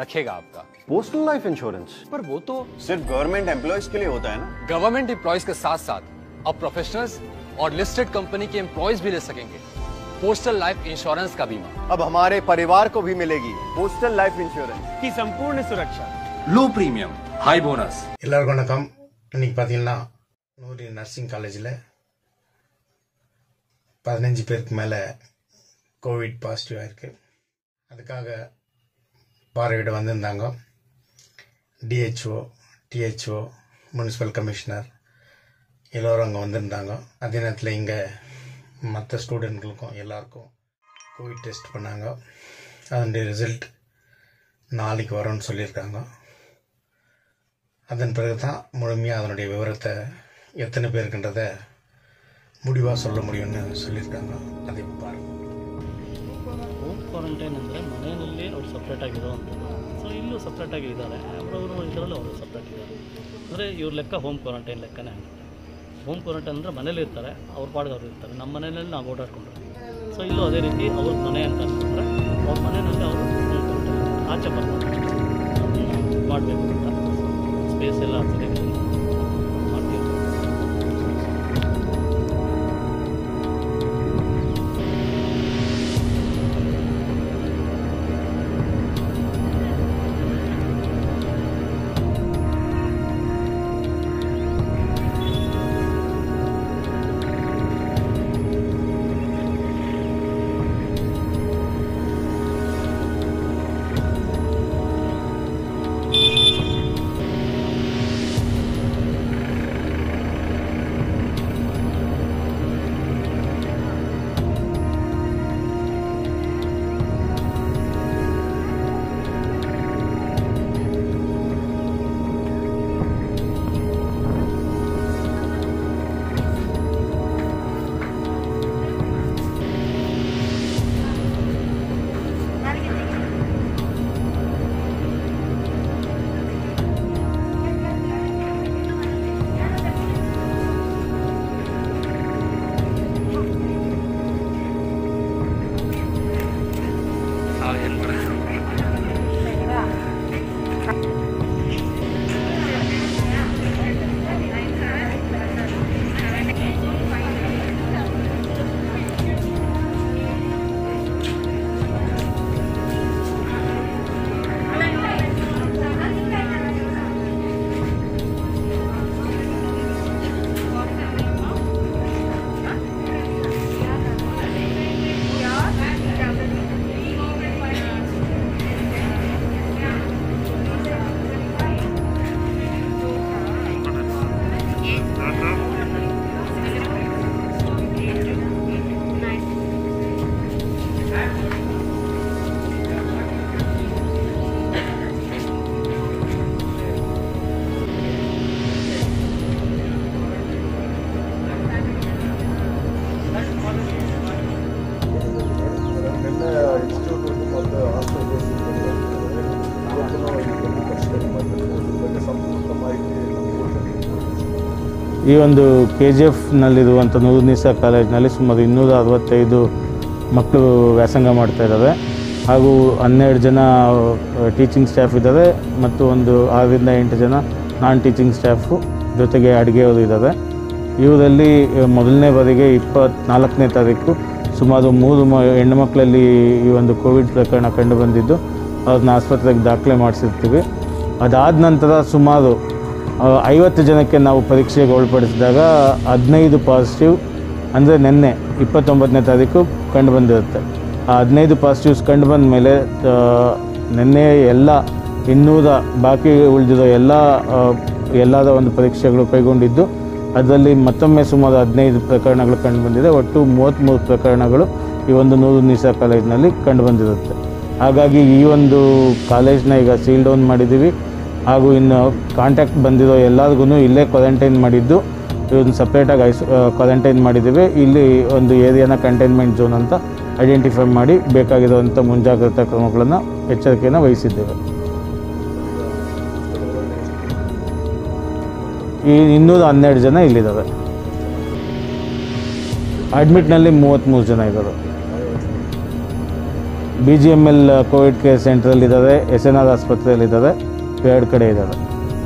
रखेगा आपका postal life insurance पर वो तो सिर्फ गवर्नमेंट एम्प्लॉयज के लिए होता है ना गवर्नमेंट एम्प्लॉयज के साथ साथ अब प्रोफेशनल्स और लिस्टेड कंपनी के एम्प्लॉयज भी ले सकेंगे पोस्टल लाइफ इंश्योरेंस का बीमा अब हमारे परिवार को भी मिलेगी पोस्टल लाइफ इंश्योरेंस की संपूर्ण सुरक्षा லோ பிரீமியம் ஹை போனஸ் எல்லாருக்கும் வணக்கம் இன்னைக்கு பார்த்தீங்கன்னா நூறு நர்சிங் காலேஜில் பதினஞ்சு பேருக்கு மேலே கோவிட் பாசிட்டிவ் ஆயிருக்கு அதுக்காக பார்வையிட வந்திருந்தாங்க டிஹெச்ஓ டிஹெச்ஓ முனிசிபல் கமிஷனர் எல்லோரும் அங்கே வந்திருந்தாங்க அதே நேரத்தில் இங்கே மற்ற ஸ்டூடெண்ட்களுக்கும் எல்லாருக்கும் கோவிட் டெஸ்ட் பண்ணாங்க அதனுடைய ரிசல்ட் நாளைக்கு வரும்னு சொல்லியிருக்காங்க அதன் பிறகு தான் முழுமையாக அதனுடைய விவரத்தை எத்தனை பேருக்குன்றத முடிவாக சொல்ல முடியும்னு சொல்லியிருக்காங்க அதை இப்ப பாருங்க ಹೋಮ್ ಕ್ವಾರಂಟೈನ್ ಅಂದರೆ ಮನೆಯಲ್ಲಿ ಅವ್ರು ಸಪ್ರೇಟಾಗಿ ಇರೋವಂಥದ್ದು ಸೊ ಇಲ್ಲೂ ಸಪ್ರೇಟಾಗಿ ಇದ್ದಾರೆ ಅವರವರು ಇದರಲ್ಲೂ ಅವರು ಸಪ್ರೇಟ್ ಇದ್ದಾರೆ ಅಂದರೆ ಇವ್ರ ಲೆಕ್ಕ ಹೋಮ್ ಕ್ವಾರಂಟೈನ್ ಲೆಕ್ಕನೇ ಆಗುತ್ತೆ ಹೋಮ್ ಕ್ವಾರಂಟೈನ್ ಅಂದರೆ ಮನೇಲಿ ಇರ್ತಾರೆ ಅವ್ರ ಪಾಡಿಗೆ ಅವ್ರು ಇರ್ತಾರೆ ನಮ್ಮ ಮನೆಯಲ್ಲಿ ನಾವು ಓಡಾಡ್ಕೊಂಡಿರ್ತೀವಿ ಸೊ ಇಲ್ಲೂ ಅದೇ ರೀತಿ ಅವ್ರ ಮನೆ ಅಂತ ಅಂದ್ಕೊಂಡ್ರೆ ಅವ್ರ ಮನೆಯಲ್ಲಿ ಅವರು ಹೋಮ್ ಕ್ವಾರಂಟೈನ್ ಆಚೆ ಬರ್ತಾರೆ ಮಾಡಬೇಕು ಅಂತ ಸ್ಪೇಸ್ ಎಲ್ಲ ಸರಿಯಾಗಿ ಮಾಡ್ತೀವಿ ಈ ಒಂದು ಕೆ ಜಿ ಎಫ್ನಲ್ಲಿರುವಂಥ ನೂರು ನಿಸಾ ಕಾಲೇಜಿನಲ್ಲಿ ಸುಮಾರು ಇನ್ನೂರ ಅರವತ್ತೈದು ಮಕ್ಕಳು ವ್ಯಾಸಂಗ ಮಾಡ್ತಾ ಇದ್ದಾರೆ ಹಾಗೂ ಹನ್ನೆರಡು ಜನ ಟೀಚಿಂಗ್ ಸ್ಟಾಫ್ ಇದ್ದಾರೆ ಮತ್ತು ಒಂದು ಆರರಿಂದ ಎಂಟು ಜನ ನಾನ್ ಟೀಚಿಂಗ್ ಸ್ಟಾಫು ಜೊತೆಗೆ ಅಡುಗೆಯವರು ಇದ್ದಾರೆ ಇವರಲ್ಲಿ ಮೊದಲನೇ ಬಾರಿಗೆ ಇಪ್ಪತ್ತ್ನಾಲ್ಕನೇ ತಾರೀಕು ಸುಮಾರು ಮೂರು ಮ ಹೆಣ್ಣು ಮಕ್ಕಳಲ್ಲಿ ಈ ಒಂದು ಕೋವಿಡ್ ಪ್ರಕರಣ ಕಂಡು ಬಂದಿದ್ದು ಅವ್ರನ್ನ ಆಸ್ಪತ್ರೆಗೆ ದಾಖಲೆ ಮಾಡಿಸಿರ್ತೀವಿ ಅದಾದ ನಂತರ ಸುಮಾರು ಆ, ಐವತ್ತು ಜನಕ್ಕೆ ನಾವು ಪರೀಕ್ಷೆಗೆ ಒಳಪಡಿಸಿದಾಗ ಹದಿನೈದು ಪಾಸಿಟಿವ್ ಅಂದರೆ ನಿನ್ನೆ ಇಪ್ಪತ್ತೊಂಬತ್ತನೇ ತಾರೀಕು ಕಂಡು ಬಂದಿರುತ್ತೆ ಆ ಹದಿನೈದು ಪಾಸಿಟಿವ್ಸ್ ಕಂಡು ಬಂದ ಮೇಲೆ ಆ, ನಿನ್ನೆ ಎಲ್ಲ ಇನ್ನೂರ ಬಾಕಿ ಉಳಿದಿರೋ ಎಲ್ಲ ಆ, ಎಲ್ಲರ ಒಂದು ಪರೀಕ್ಷೆಗಳು ಕೈಗೊಂಡಿದ್ದು ಅದರಲ್ಲಿ ಮತ್ತೊಮ್ಮೆ ಸುಮಾರು ಹದಿನೈದು ಪ್ರಕರಣಗಳು ಕಂಡು ಬಂದಿದೆ ಒಟ್ಟು ಮೂವತ್ತ್ಮೂರು ಪ್ರಕರಣಗಳು ಈ ಒಂದು ನೂರು ನಿಸಾ ಕಾಲೇಜಿನಲ್ಲಿ ಕಂಡು ಬಂದಿರುತ್ತೆ ಹಾಗಾಗಿ ಈ ಒಂದು ಕಾಲೇಜ್ನ ಈಗ ಸೀಲ್ ಡೌನ್ ಮಾಡಿದ್ದೀವಿ ಹಾಗೂ ಇನ್ನು ಕಾಂಟ್ಯಾಕ್ಟ್ ಬಂದಿರೋ ಎಲ್ಲರಿಗೂ ಇಲ್ಲೇ ಕ್ವಾರಂಟೈನ್ ಮಾಡಿದ್ದು ಇದನ್ನು ಸಪ್ರೇಟಾಗಿ ಐಸ್ ಕ್ವಾರಂಟೈನ್ ಮಾಡಿದ್ದೀವಿ ಇಲ್ಲಿ ಒಂದು ಏರಿಯಾನ ಕಂಟೈನ್ಮೆಂಟ್ ಝೋನ್ ಅಂತ ಐಡೆಂಟಿಫೈ ಮಾಡಿ ಬೇಕಾಗಿರುವಂಥ ಮುಂಜಾಗ್ರತಾ ಕ್ರಮಗಳನ್ನು ಎಚ್ಚರಿಕೆಯನ್ನು ವಹಿಸಿದ್ದೇವೆ ಈ ಇನ್ನೂರ ಹನ್ನೆರಡು ಜನ ಇಲ್ಲಿದ್ದಾರೆ ಅಡ್ಮಿಟ್ನಲ್ಲಿ ಮೂವತ್ತ್ಮೂರು ಜನ ಇದ್ದಾರೆ B G M L covid care ಸೆಂಟ್ರಲ್ಲಿದ್ದಾವೆ ಎಸ್ ಎನ್ ಆರ್ ಆಸ್ಪತ್ರೆಯಲ್ಲಿದ್ದಾವೆ ಎರಡು ಕಡೆ ಇದ್ದಾವೆ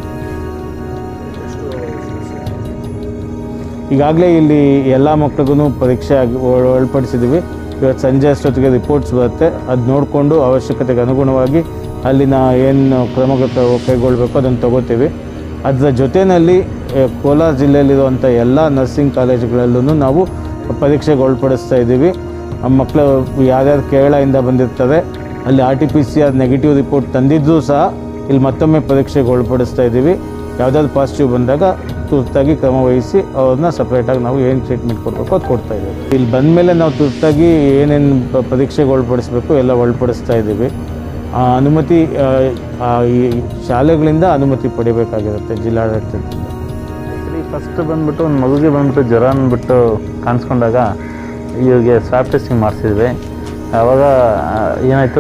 ಈಗಾಗಲೇ ಇಲ್ಲಿ ಎಲ್ಲ ಮಕ್ಳಿಗೂ ಪರೀಕ್ಷೆ ಆಗಿ ಒಳ- ಒಳಪಡಿಸಿದ್ದೀವಿ ಇವತ್ತು ಸಂಜೆ ಅಷ್ಟೊತ್ತಿಗೆ ರಿಪೋರ್ಟ್ಸ್ ಬರುತ್ತೆ ಅದು ನೋಡಿಕೊಂಡು ಅವಶ್ಯಕತೆಗೆ ಅನುಗುಣವಾಗಿ ಅಲ್ಲಿನ ಏನು ಕ್ರಮಗಳು ಕೈಗೊಳ್ಳಬೇಕು ಅದನ್ನು ತಗೋತೀವಿ ಅದರ ಜೊತೆಯಲ್ಲಿ ಆ, ಕೋಲಾರ ಜಿಲ್ಲೆಯಲ್ಲಿರುವಂಥ ಎಲ್ಲ ನರ್ಸಿಂಗ್ ಕಾಲೇಜುಗಳಲ್ಲೂ ನಾವು ಪರೀಕ್ಷೆಗೆ ಒಳಪಡಿಸ್ತಾ ಇದ್ದೀವಿ ಆ ಮಕ್ಕಳು ಯಾರ್ಯಾರು ಕೇರಳದಿಂದ ಬಂದಿರ್ತಾರೆ ಅಲ್ಲಿ R T P C R negative report ತಂದಿದ್ದರೂ ಸಹ ಇಲ್ಲಿ ಮತ್ತೊಮ್ಮೆ ಪರೀಕ್ಷೆಗೆ ಒಳಪಡಿಸ್ತಾ ಇದ್ದೀವಿ ಯಾವುದಾದ್ರು ಪಾಸಿಟಿವ್ ಬಂದಾಗ ತುರ್ತಾಗಿ ಕ್ರಮ ವಹಿಸಿ ಅವ್ರನ್ನ ಸಪ್ರೇಟಾಗಿ ನಾವು ಏನು ಟ್ರೀಟ್ಮೆಂಟ್ ಕೊಡಬೇಕು ಅದು ಕೊಡ್ತಾ ಇದ್ದೀವಿ ಇಲ್ಲಿ ಬಂದಮೇಲೆ ನಾವು ತುರ್ತಾಗಿ ಏನೇನು ಪ- ಪರೀಕ್ಷೆಗೆ ಒಳಪಡಿಸ್ಬೇಕು ಎಲ್ಲ ಒಳಪಡಿಸ್ತಾ ಇದ್ದೀವಿ ಆ ಅನುಮತಿ ಆ, ಆ, ಈ ಶಾಲೆಗಳಿಂದ ಅನುಮತಿ ಪಡಿಬೇಕಾಗಿರುತ್ತೆ ಜಿಲ್ಲಾಡಳಿತದಿಂದ ಆ್ಯಕ್ಚುಲಿ ಫಸ್ಟ್ ಬಂದ್ಬಿಟ್ಟು ಒಂದು ಮಗುಗೆ ಬಂದ್ಬಿಟ್ಟು ಜ್ವರ ಅಂದ್ಬಿಟ್ಟು ಕಾಣಿಸ್ಕೊಂಡಾಗ ಇವ್ರಿಗೆ ಸ್ವಾಬ್ ಟೆಸ್ಟಿಂಗ್ ಮಾಡಿಸಿದ್ವಿ ಆವಾಗ ಆ, ಏನಾಯಿತು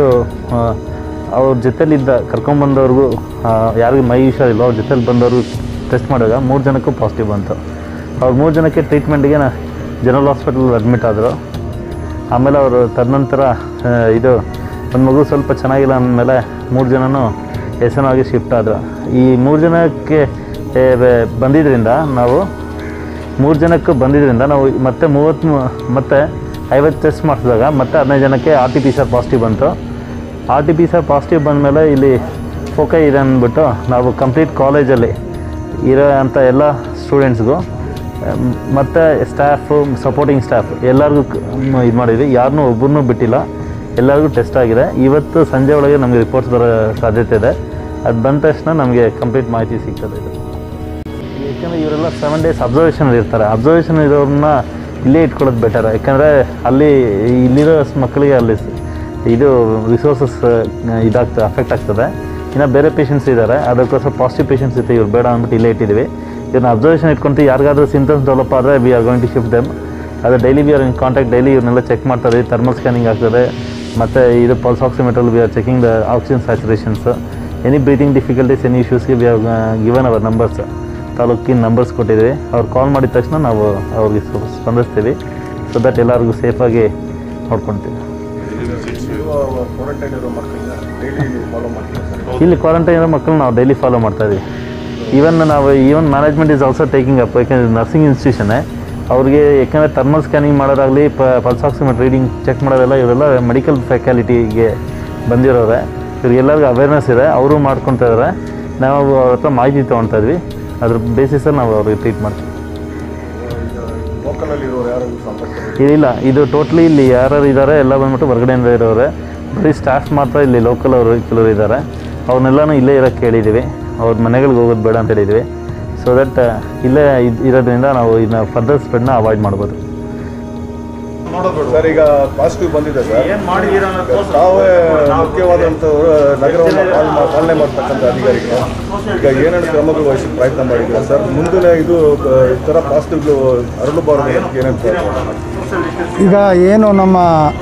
ಅವ್ರ ಜೊತೆಲಿದ್ದ ಕರ್ಕೊಂಬಂದವ್ರಿಗೂ ಯಾರಿಗೆ ಮೈ ಹುಷಾರಿಲ್ಲ ಅವ್ರ ಜೊತೆಲಿ ಬಂದವ್ರಿಗೂ ಟೆಸ್ಟ್ ಮಾಡಿದಾಗ ಮೂರು ಜನಕ್ಕೂ ಪಾಸಿಟಿವ್ ಬಂತು ಅವ್ರು ಮೂರು ಜನಕ್ಕೆ ಟ್ರೀಟ್ಮೆಂಟ್ಗೆ ಜನರಲ್ ಹಾಸ್ಪಿಟಲ್ ಅಡ್ಮಿಟ್ ಆದರು ಆಮೇಲೆ ಅವರು ತದನಂತರ ಆ, ಇದು ಒಂದು ಮಗು ಸ್ವಲ್ಪ ಚೆನ್ನಾಗಿಲ್ಲ ಅಂದಮೇಲೆ ಮೂರು ಜನನೂ ಎಸ್ ಎನ್ ಆಗಿ ಶಿಫ್ಟ್ ಆದರು ಈ ಮೂರು ಜನಕ್ಕೆ ಏ, ಬೆ- ಬಂದಿದ್ದರಿಂದ ನಾವು ಮೂರು ಜನಕ್ಕೆ ಬಂದಿದ್ದರಿಂದ ನಾವು ಮತ್ತೆ ಮೂವತ್ತು ಮತ್ತೆ ಐವತ್ತು ಟೆಸ್ಟ್ ಮಾಡಿಸಿದಾಗ ಮತ್ತೆ ಹದಿನೈದು ಜನಕ್ಕೆ R T P C R positive ಬಂತು R T P C R positive ಬಂದಮೇಲೆ ಇಲ್ಲಿ ಫೋಕೈ ಇದೆ ಅಂದ್ಬಿಟ್ಟು ನಾವು ಕಂಪ್ಲೀಟ್ ಕಾಲೇಜಲ್ಲಿ ಇರೋ ಅಂಥ ಎಲ್ಲ ಸ್ಟೂಡೆಂಟ್ಸ್ಗೂ ಮತ್ತು ಸ್ಟಾಫು ಸಪೋರ್ಟಿಂಗ್ ಸ್ಟಾಫ್ ಎಲ್ಲರಿಗೂ ಇದು ಮಾಡಿದ್ವಿ ಯಾರನ್ನೂ ಒಬ್ಬರನ್ನೂ ಬಿಟ್ಟಿಲ್ಲ ಎಲ್ಲರಿಗೂ ಟೆಸ್ಟ್ ಆಗಿದೆ ಇವತ್ತು ಸಂಜೆ ಒಳಗೆ ನಮಗೆ ರಿಪೋರ್ಟ್ಸ್ ಬರೋ ಸಾಧ್ಯತೆ ಇದೆ ಅದು ಬಂದ ತಕ್ಷಣ ನಮಗೆ ಕಂಪ್ಲೀಟ್ ಮಾಹಿತಿ ಸಿಗ್ತದೆ ಇದು ಯಾಕೆಂದರೆ ಇವರೆಲ್ಲ ಸೆವೆನ್ ಡೇಸ್ ಅಬ್ಸರ್ವೇಷನ್ ಇರ್ತಾರೆ ಅಬ್ಸರ್ವೇಷನ್ ಇರೋರನ್ನ ಇಲ್ಲೇ ಇಟ್ಕೊಳ್ಳೋದು ಬೆಟರ್ ಯಾಕಂದರೆ ಅಲ್ಲಿ ಇಲ್ಲಿರೋ ಮಕ್ಕಳಿಗೆ ಅಲ್ಲಿ ಸ- ಇದು ರಿಸೋರ್ಸಸ್ ಇದಾಗ್ತದೆ ಅಫೆಕ್ಟ್ ಆಗ್ತದೆ ಇನ್ನು ಬೇರೆ ಪೇಷಂಟ್ಸ್ ಇದ್ದಾರೆ ಅದಕ್ಕೋಸ್ಕರ ಪಾಸಿಟಿವ್ ಪೇಷಂಟ್ಸ್ ಇತ್ತು ಇವ್ರು ಬೇಡ ಅಂದ್ಬಿಟ್ಟು ಇಲ್ಲೇ ಇಟ್ಟಿದ್ದೀವಿ ಇವ್ರನ್ನ ಅಬ್ಸರ್ವೇಷನ್ ಇಟ್ಕೊಂತು ಯಾರಿಗಾದ್ರೂ ಸಿಂಟಮ್ಸ್ ಡೆವಲಪ್ ಆದರೆ we are going to shift them ಅದು daily we are in contact daily ಇವ್ರನ್ನೆಲ್ಲ ಚೆಕ್ ಮಾಡ್ತಾರೆ ಥರ್ಮಲ್ ಸ್ಕ್ಯಾನಿಂಗ್ ಆಗ್ತದೆ ಮತ್ತು ಇದು pulse oximeter we are checking the oxygen saturations any breathing difficulties any ಇಶ್ಯೂಸ್ಗೆ we are given our numbers ತಾಲೂಕಿನ numbers ಕೊಟ್ಟಿದ್ದೀವಿ ಅವ್ರು ಕಾಲ್ ಮಾಡಿದ ತಕ್ಷಣ ನಾವು ಅವ್ರಿಗೆ ಸ್ಪ- ಸ್ಪಂದಿಸ್ತೀವಿ ಸೊ ದಟ್ ಎಲ್ಲರಿಗೂ ಸೇಫಾಗಿ ನೋಡ್ಕೊಳ್ತೀವಿ ಇಲ್ಲಿ ಕ್ವಾರಂಟೈನ್ ಇರೋ ಮಕ್ಕಳು ನಾವು ಡೈಲಿ ಫಾಲೋ ಮಾಡ್ತಾ ಇದೀವಿ ಈವನ್ ನಾವು even management is also taking up ಯಾಕೆಂದರೆ ನರ್ಸಿಂಗ್ ಇನ್ಸ್ಟಿಟ್ಯೂಷನ್ನೇ ಅವ್ರಿಗೆ ಯಾಕೆಂದರೆ ಥರ್ಮಲ್ ಸ್ಕ್ಯಾನಿಂಗ್ ಮಾಡೋದಾಗಲಿ ಪಲ್ಸ್ ಆಕ್ಸಿಮೀಟರ್ ರೀಡಿಂಗ್ ಚೆಕ್ ಮಾಡೋದೆಲ್ಲ ಇವರೆಲ್ಲ ಮೆಡಿಕಲ್ ಫ್ಯಾಕಲ್ಟಿಗೆ ಬಂದಿರೋರೆ ಇವ್ರಿಗೆಲ್ಲರಿಗೂ ಅವೇರ್ನೆಸ್ ಇದೆ ಅವರು ಮಾಡ್ಕೊತಾ ಇದ್ದಾರೆ ನಾವು ಅವ್ರ ಹತ್ರ ಮಾಹಿತಿ ತೊಗೊಳ್ತಾ ಇದ್ವಿ ಅದ್ರ ಬೇಸಿಸಲ್ಲಿ ನಾವು ಅವ್ರಿಗೆ ಟ್ರೀಟ್ ಮಾಡ್ತೀವಿ ಇದಿಲ್ಲ ಇದು ಟೋಟ್ಲಿ ಇಲ್ಲಿ ಯಾರು ಇದ್ದಾರೆ ಎಲ್ಲ ಬಂದ್ಬಿಟ್ಟು ಹೊರಗಡೆಯಿಂದ ಇರೋರೆ ಬರೀ ಸ್ಟಾಫ್ ಮಾತ್ರ ಇಲ್ಲಿ ಲೋಕಲ್ ಅವರು ಕೆಲವರು ಇದ್ದಾರೆ ಅವ್ರನ್ನೆಲ್ಲನೂ ಇಲ್ಲೇ ಇರೋಕ್ಕೆ ಕೇಳಿದ್ದೀವಿ ಅವ್ರ ಮನೆಗಳಿಗೆ ಹೋಗೋದು ಬೇಡ ಅಂತ ಹೇಳಿದ್ವಿ ಸೊ ದಟ್ ಇಲ್ಲೇ ಇದ್- ಇರೋದ್ರಿಂದ ನಾವು ಇದನ್ನ ಫರ್ದರ್ ಸ್ಪ್ರೆಡ್ನ ಅವಾಯ್ಡ್ ಮಾಡ್ಬೋದು ಸರ್ ಈಗ ಪಾಸಿಟಿವ್ ಬಂದಿದೆ ಸರ್ ತಾವೇ ಮುಖ್ಯವಾದಂಥವ್ರು ನಗರವನ್ನು ಪಾಲ್ ಮಾ- ಪಾಲನೆ ಮಾಡ್ತಕ್ಕಂಥ ಅಧಿಕಾರಿಗಳು ಈಗ ಏನೇನು ಕ್ರಮಗಳು ವಹಿಸಿ ಪ್ರಯತ್ನ ಮಾಡಿದ್ರು ಸರ್ ಮುಂದಿನ ಇದು ಆ, ಈ ಥರ ಪಾಸಿಟಿವ್ ಹರಡಬಾರದು ಅದಕ್ಕೆ ಏನೇನು ಪ್ರಯತ್ನ ಈಗ ಏನು ನಮ್ಮ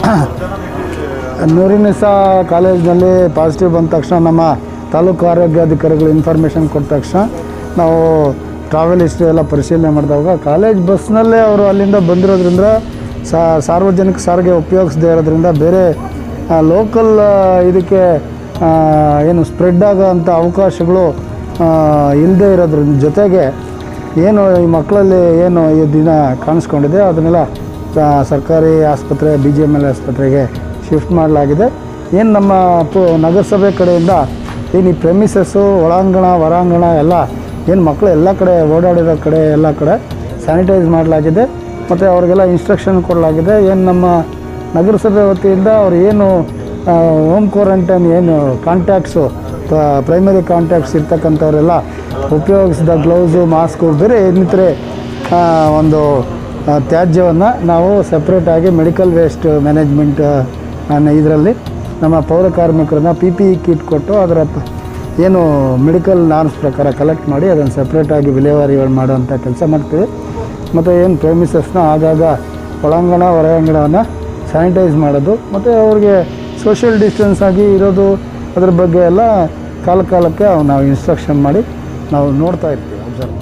ನೂರಿನಿಸಾ ಕಾಲೇಜ್ನಲ್ಲಿ ಪಾಸಿಟಿವ್ ಬಂದ ತಕ್ಷಣ ನಮ್ಮ ತಾಲೂಕು ಆರೋಗ್ಯಾಧಿಕಾರಿಗಳು ಇನ್ಫಾರ್ಮೇಷನ್ ಕೊಟ್ಟ ತಕ್ಷಣ ನಾವು ಟ್ರಾವೆಲ್ ಹಿಸ್ಟ್ರಿ ಎಲ್ಲ ಪರಿಶೀಲನೆ ಮಾಡಿದಾಗ ಕಾಲೇಜ್ ಬಸ್ನಲ್ಲೇ ಅವರು ಅಲ್ಲಿಂದ ಬಂದಿರೋದ್ರಿಂದ ಸಾ ಸಾರ್ವಜನಿಕ ಸಾರಿಗೆ ಉಪಯೋಗಿಸದೇ ಇರೋದ್ರಿಂದ ಬೇರೆ ಲೋಕಲ್ ಇದಕ್ಕೆ ಆ, ಏನು ಸ್ಪ್ರೆಡ್ ಆಗೋ ಅಂಥ ಅವಕಾಶಗಳು ಇಲ್ಲದೇ ಇರೋದ್ರಿಂದ ಜೊತೆಗೆ ಏನು ಈ ಮಕ್ಕಳಲ್ಲಿ ಏನು ಈ ದಿನ ಕಾಣಿಸ್ಕೊಂಡಿದೆ ಅದನ್ನೆಲ್ಲ ಆ, ಸರ್ಕಾರಿ ಆಸ್ಪತ್ರೆ ಬಿ ಜಿ ಎಮ್ ಎಲ್ ಆಸ್ಪತ್ರೆಗೆ ಶಿಫ್ಟ್ ಮಾಡಲಾಗಿದೆ ಏನು ನಮ್ಮ ಪು ನಗರಸಭೆ ಕಡೆಯಿಂದ ಏನು ಈ ಪ್ರೆಮಿಸಸ್ಸು ಒಳಾಂಗಣ ಹೊರಾಂಗಣ ಎಲ್ಲ ಏನು ಮಕ್ಕಳು ಎಲ್ಲ ಕಡೆ ಓಡಾಡಿರೋ ಕಡೆ ಎಲ್ಲ ಕಡೆ ಸ್ಯಾನಿಟೈಸ್ ಮಾಡಲಾಗಿದೆ ಮತ್ತು ಅವ್ರಿಗೆಲ್ಲ ಇನ್ಸ್ಟ್ರಕ್ಷನ್ ಕೊಡಲಾಗಿದೆ ಏನು ನಮ್ಮ ನಗರಸಭೆ ವತಿಯಿಂದ ಅವ್ರು ಏನು ಹೋಮ್ ಕ್ವಾರಂಟೈನ್ ಏನು ಕಾಂಟ್ಯಾಕ್ಟ್ಸು ಪ್ರೈಮರಿ ಕಾಂಟ್ಯಾಕ್ಟ್ಸ್ ಇರ್ತಕ್ಕಂಥವರೆಲ್ಲ ಉಪಯೋಗಿಸಿದ ಗ್ಲೌಸು ಮಾಸ್ಕು ಬೇರೆ ಇನ್ನಿತರೆ ಆ, ಒಂದು ತ್ಯಾಜ್ಯವನ್ನು ನಾವು ಸಪ್ರೇಟಾಗಿ ಮೆಡಿಕಲ್ ವೇಸ್ಟ್ ಮ್ಯಾನೇಜ್ಮೆಂಟ್ ಇದರಲ್ಲಿ ನಮ್ಮ ಪೌರ ಕಾರ್ಮಿಕರನ್ನ ಪಿ ಪಿ ಇ ಕಿಟ್ ಕೊಟ್ಟು ಅದರ ಪ- ಏನು ಮೆಡಿಕಲ್ ನಾರ್ಮ್ಸ್ ಪ್ರಕಾರ ಕಲೆಕ್ಟ್ ಮಾಡಿ ಅದನ್ನು ಸಪ್ರೇಟಾಗಿ ವಿಲೇವಾರಿ ಮಾಡುವಂಥ ಕೆಲಸ ಮಾಡ್ತೀವಿ ಮತ್ತು ಏನು ಪ್ರೇಮಿಸಸ್ನ ಆಗಾಗ ಒಳಾಂಗಣ ಹೊರಾಂಗಣವನ್ನು ಸ್ಯಾನಿಟೈಸ್ ಮಾಡೋದು ಮತ್ತು ಅವ್ರಿಗೆ ಸೋಷಿಯಲ್ ಡಿಸ್ಟೆನ್ಸ್ ಆಗಿ ಇರೋದು ಅದ್ರ ಬಗ್ಗೆ ಎಲ್ಲ ಕಾಲ ಕಾಲಕ್ಕೆ ಅವ್ ನಾವು ಇನ್ಸ್ಟ್ರಕ್ಷನ್ ಮಾಡಿ ನಾವು ನೋಡ್ತಾ ಇರ್ತೀವಿ ಅಬ್ಸರ್ವ್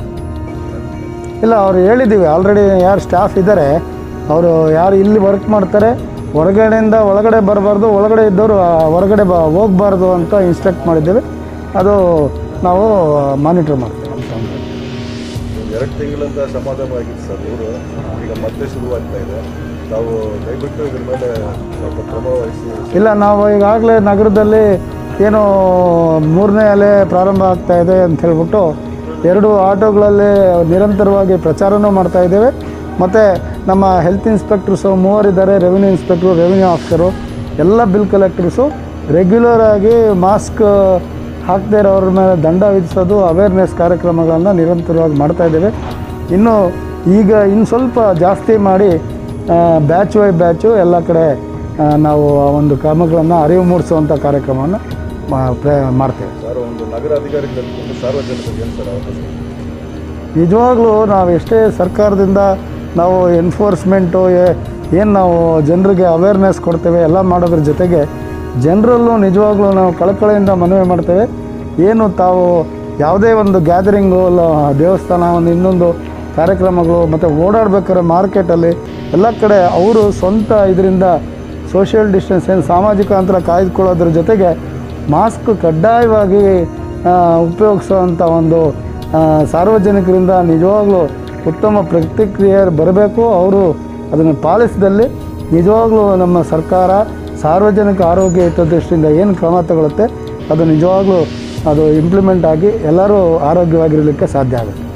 ಇಲ್ಲ ಅವ್ರು ಹೇಳಿದ್ದೀವಿ ಆಲ್ರೆಡಿ ಯಾರು ಸ್ಟಾಫ್ ಇದ್ದಾರೆ ಅವರು ಯಾರು ಇಲ್ಲಿ ವರ್ಕ್ ಮಾಡ್ತಾರೆ ಹೊರಗಡೆಯಿಂದ ಒಳಗಡೆ ಬರಬಾರ್ದು ಒಳಗಡೆ ಇದ್ದವರು ಆ, ಹೊರಗಡೆ ಬ ಹೋಗಬಾರ್ದು ಅಂತ ಇನ್ಸ್ಟ್ರಕ್ಟ್ ಮಾಡಿದ್ದೇವೆ ಅದು ನಾವು ಮಾನಿಟರ್ ಮಾಡ್ತೇವೆ ಎರಡು ತಿಂಗಳಿಂದ ಸಮಾಧಾನ ಆಗಿತ್ತು ಸರ್ ಇವರು ಈಗ ಮತ್ತೆ ಶುರುವಾಗ್ತಾ ಇದೆ ನಾವು ದಯವಿಟ್ಟು ಇದ್ರ ಮೇಲೆ ಸ್ವಲ್ಪ ಕ್ರಮ ವಹಿಸಿ ಇಲ್ಲ ನಾವು ಈಗಾಗಲೇ ನಗರದಲ್ಲಿ ಏನು ಮೂರನೇ ಅಲೆ ಪ್ರಾರಂಭ ಆಗ್ತಾ ಇದೆ ಅಂತ ಹೇಳ್ಬಿಟ್ಟು ಎರಡು ಆಟೋಗಳಲ್ಲಿ ನಿರಂತರವಾಗಿ ಪ್ರಚಾರನೂ ಮಾಡ್ತಾ ಇದ್ದೇವೆ ಮತ್ತು ನಮ್ಮ ಹೆಲ್ತ್ ಇನ್ಸ್ಪೆಕ್ಟರ್ಸು ಮೂವರಿದ್ದಾರೆ ರೆವಿನ್ಯೂ ಇನ್ಸ್ಪೆಕ್ಟ್ರು ರೆವಿನ್ಯೂ ಆಫೀಸರು ಎಲ್ಲ ಬಿಲ್ ಕಲೆಕ್ಟರ್ಸು ರೆಗ್ಯುಲರ್ ಆಗಿ ಮಾಸ್ಕ್ ಹಾಕದೇ ಇರೋರ ಮೇಲೆ ದಂಡ ವಿಧಿಸೋದು ಅವೇರ್ನೆಸ್ ಕಾರ್ಯಕ್ರಮಗಳನ್ನು ನಿರಂತರವಾಗಿ ಮಾಡ್ತಾ ಇದ್ದೇವೆ ಇನ್ನು ಈಗ ಇನ್ನು ಸ್ವಲ್ಪ ಜಾಸ್ತಿ ಮಾಡಿ ಬ್ಯಾಚ್ ಬೈ ಬ್ಯಾಚು ಎಲ್ಲ ಕಡೆ ಆ, ನಾವು ಆ ಒಂದು ಕ್ರಮಗಳನ್ನು ಅರಿವು ಮೂಡಿಸುವಂಥ ಕಾರ್ಯಕ್ರಮವನ್ನು ಮಾ- ಪ್ರ- ಮಾಡ್ತೇವೆ ಸರ್ ಒಂದು ನಗರ ಅಧಿಕಾರಿಗಳು ಸಾರ್ವಜನಿಕರಿಗೆ ಏನು ಸರ್ ಅವಕಾಶ ನಿಜವಾಗ್ಲೂ ನಾವು ಎಷ್ಟೇ ಸರ್ಕಾರದಿಂದ ನಾವು ಎನ್ಫೋರ್ಸ್ಮೆಂಟು ಏನು ನಾವು ಜನರಿಗೆ ಅವೇರ್ನೆಸ್ ಕೊಡ್ತೇವೆ ಎಲ್ಲ ಮಾಡೋದ್ರ ಜೊತೆಗೆ ಜನರಲ್ಲೂ ನಿಜವಾಗ್ಲೂ ನಾವು ಕಳಕಳಿಯಿಂದ ಮನವಿ ಮಾಡ್ತೇವೆ ಏನು ತಾವು ಯಾವುದೇ ಒಂದು ಗ್ಯಾದರಿಂಗು ಇಲ್ಲ ದೇವಸ್ಥಾನ ಒಂದು ಇನ್ನೊಂದು ಕಾರ್ಯಕ್ರಮಗಳು ಮತ್ತು ಓಡಾಡ್ಬೇಕಾದ್ರೆ ಮಾರ್ಕೆಟಲ್ಲಿ ಎಲ್ಲ ಕಡೆ ಅವರು ಸ್ವಂತ ಇದರಿಂದ ಸೋಷಿಯಲ್ ಡಿಸ್ಟೆನ್ಸ್ ಏನು ಸಾಮಾಜಿಕ ಅಂತರ ಕಾಯ್ದುಕೊಳ್ಳೋದ್ರ ಜೊತೆಗೆ ಮಾಸ್ಕ್ ಕಡ್ಡಾಯವಾಗಿ ಉಪಯೋಗಿಸೋವಂಥ ಒಂದು ಆ, ಸಾರ್ವಜನಿಕರಿಂದ ನಿಜವಾಗ್ಲೂ ಉತ್ತಮ ಪ್ರತಿಕ್ರಿಯೆ ಬರಬೇಕು ಅವರು ಅದನ್ನು ಪಾಲಿಸಿದಲ್ಲಿ ನಿಜವಾಗ್ಲೂ ನಮ್ಮ ಸರ್ಕಾರ ಸಾರ್ವಜನಿಕ ಆರೋಗ್ಯ ಹಿತದೃಷ್ಟಿಯಿಂದ ಏನು ಕ್ರಮ ತಗೊಳುತ್ತೆ ಅದು ನಿಜವಾಗ್ಲೂ ಅದು ಇಂಪ್ಲಿಮೆಂಟ್ ಆಗಿ ಎಲ್ಲರೂ ಆರೋಗ್ಯವಾಗಿರಲಿಕ್ಕೆ ಸಾಧ್ಯ ಆಗುತ್ತೆ